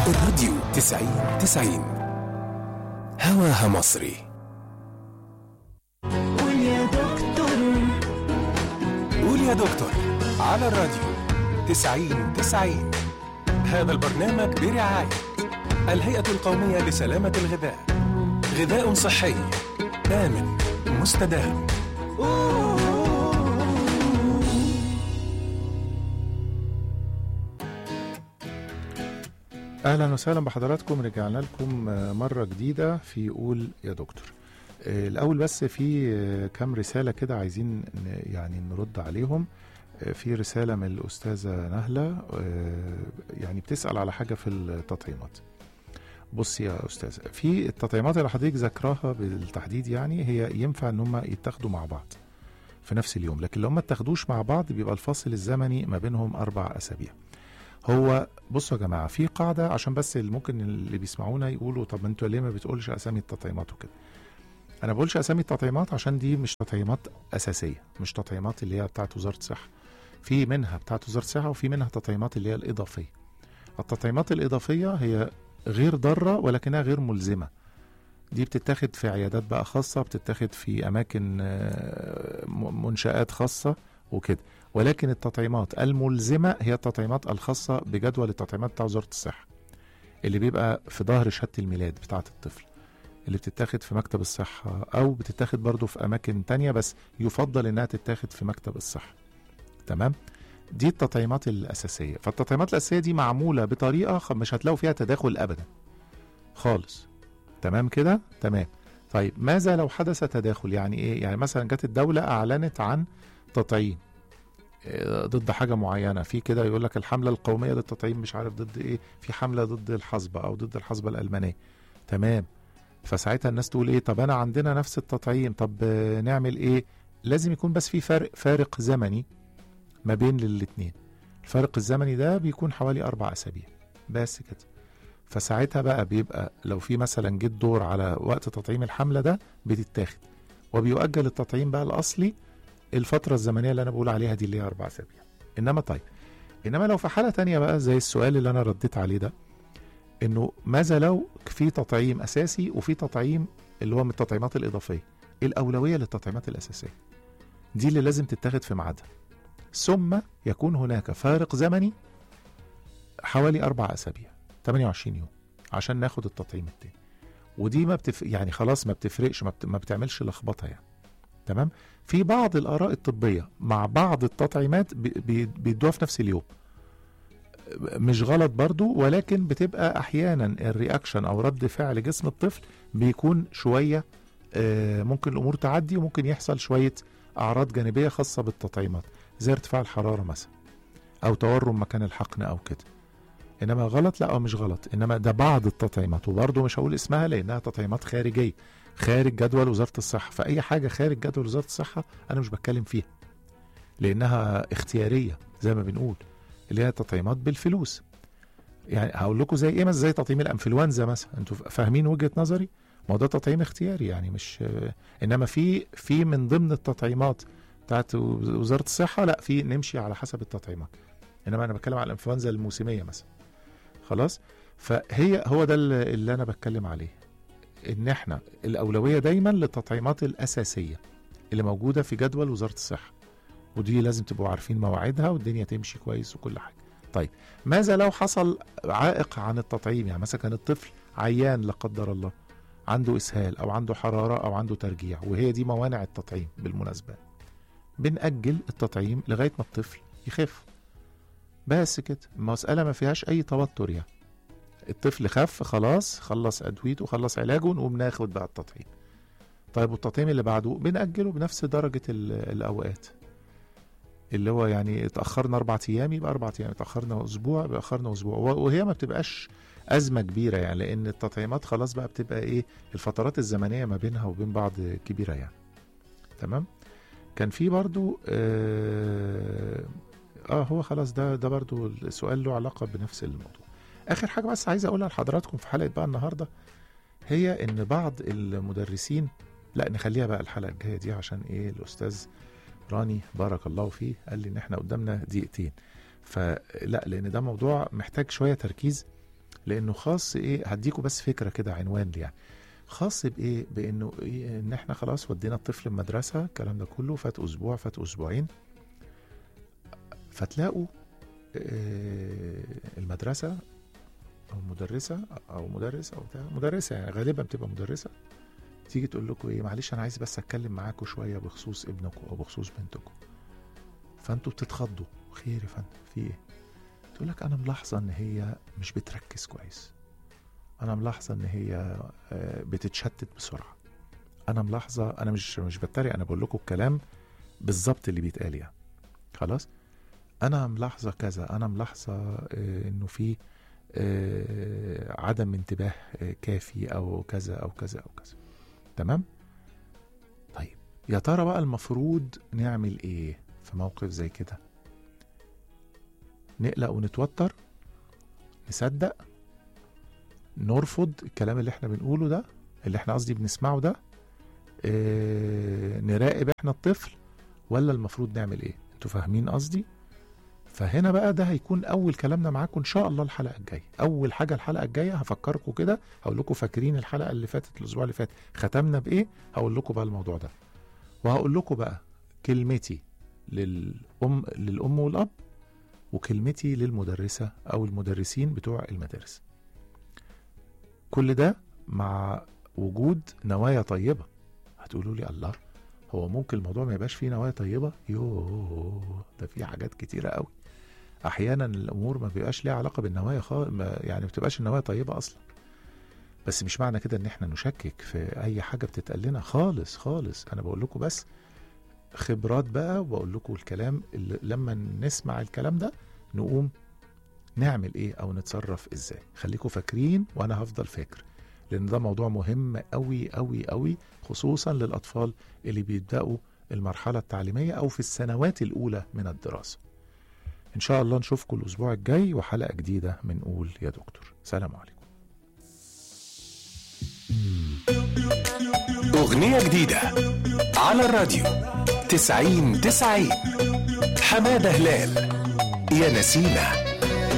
الراديو تسعين تسعين هواها مصري قول يا دكتور قول يا دكتور على الراديو تسعين تسعين هذا البرنامج برعاية الهيئة القومية لسلامة الغذاء غذاء صحي آمن مستدام اهلا وسهلا بحضراتكم رجعنا لكم آه، مره جديده في قول يا دكتور آه، الاول بس في آه، كام رساله كده عايزين ن- يعني نرد عليهم آه، في رساله من الاستاذه نهله آه، يعني بتسال على حاجه في التطعيمات بص يا استاذ في التطعيمات اللي حضرتك ذكرها بالتحديد يعني هي ينفع ان هم يتاخدوا مع بعض في نفس اليوم لكن لو ما اتاخدوش مع بعض بيبقى الفاصل الزمني ما بينهم اربع اسابيع هو بصوا يا جماعه في قاعده عشان بس اللي ممكن اللي بيسمعونا يقولوا طب انتوا ليه ما بتقولش اسامي التطعيمات وكده انا بقولش اسامي التطعيمات عشان دي مش تطعيمات اساسيه مش تطعيمات اللي هي بتاعت وزاره الصحه في منها بتاعت وزاره الصحه وفي منها تطعيمات اللي هي الاضافيه التطعيمات الاضافيه هي غير ضاره ولكنها غير ملزمه دي بتتاخد في عيادات بقى خاصه بتتاخد في اماكن آه، م- منشات خاصه وكده ولكن التطعيمات الملزمة هي التطعيمات الخاصة بجدول التطعيمات بتاع وزارة الصحة اللي بيبقى في ظهر شهادة الميلاد بتاعة الطفل اللي بتتاخد في مكتب الصحة أو بتتاخد برضو في أماكن تانية بس يفضل إنها تتاخد في مكتب الصحة تمام دي التطعيمات الأساسية فالتطعيمات الأساسية دي معمولة بطريقة خ- مش هتلاقوا فيها تداخل أبدا خالص تمام كده تمام طيب ماذا لو حدث تداخل يعني ايه يعني مثلا جت الدولة أعلنت عن تطعيم آه، ضد حاجه معينه في كده يقول لك الحمله القوميه للتطعيم مش عارف ضد ايه في حمله ضد الحصبه او ضد الحصبه الالمانيه تمام فساعتها الناس تقول ايه طب انا عندنا نفس التطعيم طب آه، نعمل ايه لازم يكون بس في فرق فارق زمني ما بين الاثنين الفارق الزمني ده بيكون حوالي اربع اسابيع بس كده فساعتها بقى بيبقى لو في مثلا جه الدور على وقت تطعيم الحمله ده بتتاخد وبيؤجل التطعيم بقى الاصلي الفترة الزمنية اللي أنا بقول عليها دي اللي هي أربع أسابيع إنما طيب إنما لو في حالة تانية بقى زي السؤال اللي أنا رديت عليه ده إنه ماذا لو في تطعيم أساسي وفي تطعيم اللي هو من التطعيمات الإضافية الأولوية للتطعيمات الأساسية دي اللي لازم تتاخد في ميعادها ثم يكون هناك فارق زمني حوالي أربع أسابيع 28 يوم عشان ناخد التطعيم التاني ودي ما بتف... يعني خلاص ما بتفرقش ما, بت... ما بتعملش لخبطه يعني تمام في بعض الاراء الطبيه مع بعض التطعيمات بي- بي- بيدوها في نفس اليوم مش غلط برضو ولكن بتبقى احيانا الرياكشن او رد فعل جسم الطفل بيكون شويه آه، ممكن الامور تعدي وممكن يحصل شويه اعراض جانبيه خاصه بالتطعيمات زي ارتفاع الحراره مثلا او تورم مكان الحقن او كده انما غلط لا أو مش غلط انما ده بعض التطعيمات وبرضه مش هقول اسمها لانها تطعيمات خارجيه خارج جدول وزاره الصحه فاي حاجه خارج جدول وزاره الصحه انا مش بتكلم فيها لانها اختياريه زي ما بنقول اللي هي تطعيمات بالفلوس يعني هقول لكم زي ايه مثلا زي تطعيم الانفلونزا مثلا انتوا فاهمين وجهه نظري ما هو ده تطعيم اختياري يعني مش انما في في من ضمن التطعيمات بتاعت وزاره الصحه لا في نمشي على حسب التطعيمات انما انا بتكلم على الانفلونزا الموسميه مثلا خلاص فهي هو ده اللي اللي انا بتكلم عليه ان احنا الاولويه دايما للتطعيمات الاساسيه اللي موجوده في جدول وزاره الصحه ودي لازم تبقوا عارفين مواعيدها والدنيا تمشي كويس وكل حاجه طيب ماذا لو حصل عائق عن التطعيم يعني مثلا كان الطفل عيان لا قدر الله عنده اسهال او عنده حراره او عنده ترجيع وهي دي موانع التطعيم بالمناسبه بنأجل التطعيم لغايه ما الطفل يخف بس كده المسألة ما فيهاش أي توتر يعني الطفل خف خلاص خلص أدويته وخلص علاجه نقوم ناخد بقى التطعيم طيب والتطعيم اللي بعده بنأجله بنفس درجة ال- الأوقات اللي هو يعني اتأخرنا أربع أيام يبقى أربع أيام اتأخرنا أسبوع يبقى أخرنا أسبوع و- وهي ما بتبقاش أزمة كبيرة يعني لأن التطعيمات خلاص بقى بتبقى إيه الفترات الزمنية ما بينها وبين بعض كبيرة يعني تمام كان في برضو آه, اه هو خلاص ده ده برضو السؤال له علاقة بنفس الموضوع اخر حاجة بس عايز اقولها لحضراتكم في حلقة بقى النهاردة هي ان بعض المدرسين لا نخليها بقى الحلقة الجاية دي عشان ايه الاستاذ راني بارك الله فيه قال لي ان احنا قدامنا دقيقتين فلا لان ده موضوع محتاج شوية تركيز لانه خاص ايه هديكوا بس فكره كده عنوان ليه يعني خاص بايه بانه إيه ان احنا خلاص ودينا الطفل المدرسه الكلام ده كله فات اسبوع فات اسبوعين فتلاقوا آه، المدرسه او مدرسه او مدرس او بتاع مدرسه يعني غالبا بتبقى مدرسه تيجي تقول لكم ايه معلش انا عايز بس اتكلم معاكم شويه بخصوص ابنكم او بخصوص بنتكم فانتوا بتتخضوا خير يا فندم في ايه تقول لك انا ملاحظه ان هي مش بتركز كويس انا ملاحظه ان هي آه، بتتشتت بسرعه انا ملاحظه انا مش مش بتريق انا بقول لكم الكلام بالظبط اللي بيتقال يعني خلاص انا ملاحظه كذا انا ملاحظه آه، انه في آه، عدم انتباه آه، كافي او كذا او كذا او كذا تمام طيب يا ترى بقى المفروض نعمل ايه في موقف زي كده نقلق ونتوتر نصدق نرفض الكلام اللي احنا بنقوله ده اللي احنا قصدي بنسمعه ده اه نراقب احنا الطفل ولا المفروض نعمل ايه انتوا فاهمين قصدي فهنا بقى ده هيكون اول كلامنا معاكم ان شاء الله الحلقه الجايه اول حاجه الحلقه الجايه هفكركم كده هقول لكم فاكرين الحلقه اللي فاتت الاسبوع اللي فات ختمنا بايه هقول لكم بقى الموضوع ده وهقول لكم بقى كلمتي للام للام والاب وكلمتي للمدرسه او المدرسين بتوع المدارس كل ده مع وجود نوايا طيبه هتقولوا لي الله هو ممكن الموضوع ما يبقاش فيه نوايا طيبه يوه ده في حاجات كتيره قوي احيانا الامور ما بيبقاش ليها علاقه بالنوايا خالص يعني ما بتبقاش النوايا طيبه اصلا بس مش معنى كده ان احنا نشكك في اي حاجه بتتقال لنا خالص خالص انا بقول لكم بس خبرات بقى وبقول لكم الكلام اللي لما نسمع الكلام ده نقوم نعمل ايه او نتصرف ازاي خليكم فاكرين وانا هفضل فاكر لان ده موضوع مهم قوي قوي قوي خصوصا للاطفال اللي بيبداوا المرحله التعليميه او في السنوات الاولى من الدراسه ان شاء الله نشوفكم الاسبوع الجاي وحلقه جديده من قول يا دكتور سلام عليكم أغنية جديدة على الراديو تسعين تسعين حمادة هلال يا نسيمة